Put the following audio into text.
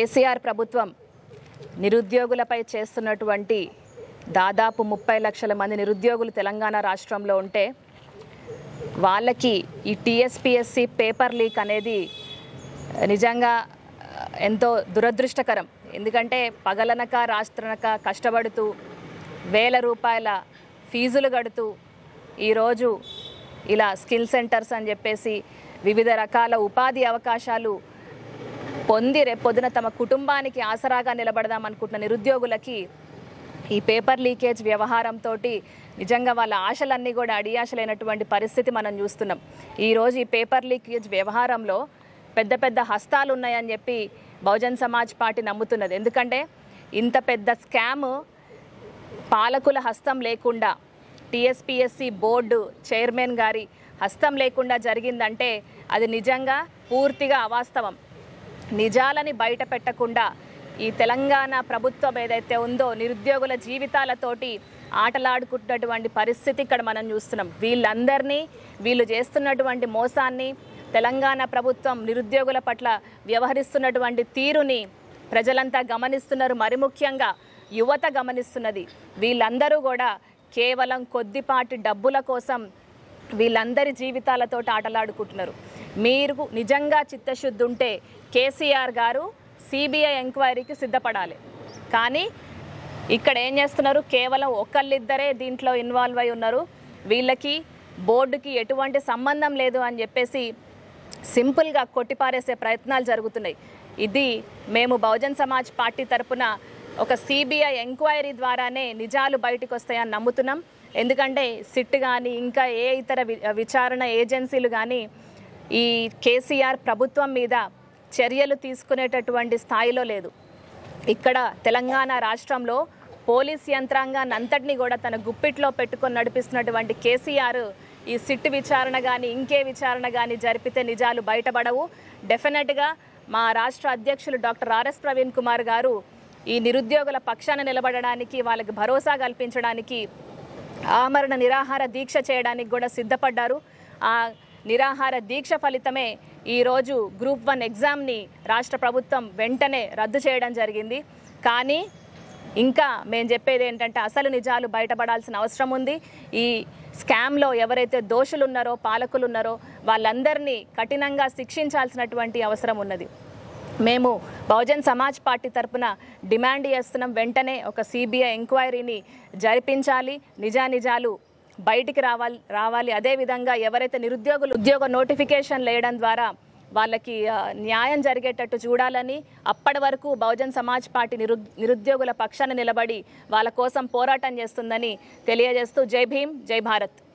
కేసీఆర్ ప్రభుత్వం నిరుద్యోగులపై చేస్తున్నటువంటి దాదాపు ముప్పై లక్షల మంది నిరుద్యోగులు తెలంగాణ రాష్ట్రంలో ఉంటే వాళ్ళకి ఈ టీఎస్పిఎస్సి పేపర్ లీక్ అనేది నిజంగా ఎంతో దురదృష్టకరం ఎందుకంటే పగలనక రాత్రనక కష్టపడుతూ వేల రూపాయల ఫీజులు కడుతూ ఈరోజు ఇలా స్కిల్ సెంటర్స్ అని చెప్పేసి వివిధ రకాల ఉపాధి అవకాశాలు పొంది రేపొద్దున తమ కుటుంబానికి ఆసరాగా నిలబడదాం అనుకుంటున్న నిరుద్యోగులకి ఈ పేపర్ లీకేజ్ వ్యవహారంతో నిజంగా వాళ్ళ ఆశలన్నీ కూడా అడియాశలైనటువంటి పరిస్థితి మనం చూస్తున్నాం ఈరోజు ఈ పేపర్ లీకేజ్ వ్యవహారంలో పెద్ద పెద్ద హస్తాలు ఉన్నాయని చెప్పి బహుజన్ సమాజ్ పార్టీ నమ్ముతున్నది ఎందుకంటే ఇంత పెద్ద స్కామ్ పాలకుల హస్తం లేకుండా టీఎస్పిఎస్సి బోర్డు చైర్మన్ గారి హస్తం లేకుండా జరిగిందంటే అది నిజంగా పూర్తిగా అవాస్తవం నిజాలని బయట పెట్టకుండా ఈ తెలంగాణ ప్రభుత్వం ఏదైతే ఉందో నిరుద్యోగుల జీవితాలతోటి ఆటలాడుకుంటున్నటువంటి పరిస్థితి ఇక్కడ మనం చూస్తున్నాం వీళ్ళందరినీ వీళ్ళు చేస్తున్నటువంటి మోసాన్ని తెలంగాణ ప్రభుత్వం నిరుద్యోగుల పట్ల వ్యవహరిస్తున్నటువంటి తీరుని ప్రజలంతా గమనిస్తున్నారు మరి ముఖ్యంగా యువత గమనిస్తున్నది వీళ్ళందరూ కూడా కేవలం కొద్దిపాటి డబ్బుల కోసం వీళ్ళందరి జీవితాలతో ఆటలాడుకుంటున్నారు మీరు నిజంగా చిత్తశుద్ధి ఉంటే కేసీఆర్ గారు సిబిఐ ఎంక్వైరీకి సిద్ధపడాలి కానీ ఇక్కడ ఏం చేస్తున్నారు కేవలం ఒకళ్ళిద్దరే దీంట్లో ఇన్వాల్వ్ అయి ఉన్నారు వీళ్ళకి బోర్డుకి ఎటువంటి సంబంధం లేదు అని చెప్పేసి సింపుల్గా కొట్టిపారేసే ప్రయత్నాలు జరుగుతున్నాయి ఇది మేము బహుజన్ సమాజ్ పార్టీ తరపున ఒక సిబిఐ ఎంక్వైరీ ద్వారానే నిజాలు బయటకు వస్తాయని నమ్ముతున్నాం ఎందుకంటే సిట్ కానీ ఇంకా ఏ ఇతర వి- విచారణ ఏజెన్సీలు కానీ ఈ కేసీఆర్ ప్రభుత్వం మీద చర్యలు తీసుకునేటటువంటి స్థాయిలో లేదు ఇక్కడ తెలంగాణ రాష్ట్రంలో పోలీస్ యంత్రాంగాన్ని అంతటినీ కూడా తన గుప్పిట్లో పెట్టుకొని నడిపిస్తున్నటువంటి కేసీఆర్ ఈ సిట్ విచారణ కానీ ఇంకే విచారణ కానీ జరిపితే నిజాలు బయటపడవు డెఫినెట్గా మా రాష్ట్ర అధ్యక్షులు డాక్టర్ ఆర్ఎస్ ప్రవీణ్ కుమార్ గారు ఈ నిరుద్యోగుల పక్షాన నిలబడడానికి వాళ్ళకి భరోసా కల్పించడానికి ఆమరణ నిరాహార దీక్ష చేయడానికి కూడా సిద్ధపడ్డారు ఆ నిరాహార దీక్ష ఫలితమే ఈరోజు గ్రూప్ వన్ ఎగ్జామ్ని రాష్ట్ర ప్రభుత్వం వెంటనే రద్దు చేయడం జరిగింది కానీ ఇంకా మేము చెప్పేది ఏంటంటే అసలు నిజాలు బయటపడాల్సిన అవసరం ఉంది ఈ స్కామ్లో ఎవరైతే దోషులు ఉన్నారో పాలకులు ఉన్నారో వాళ్ళందరినీ కఠినంగా శిక్షించాల్సినటువంటి అవసరం ఉన్నది మేము బహుజన్ సమాజ్ పార్టీ తరపున డిమాండ్ చేస్తున్నాం వెంటనే ఒక సిబిఐ ఎంక్వైరీని జరిపించాలి నిజానిజాలు బయటికి రావాలి రావాలి అదేవిధంగా ఎవరైతే నిరుద్యోగులు ఉద్యోగ నోటిఫికేషన్ వేయడం ద్వారా వాళ్ళకి ఆ, న్యాయం జరిగేటట్టు చూడాలని అప్పటి వరకు బహుజన్ సమాజ్ పార్టీ నిరు నిరుద్యోగుల పక్షాన నిలబడి వాళ్ళ కోసం పోరాటం చేస్తుందని తెలియజేస్తూ జై భీమ్ జై భారత్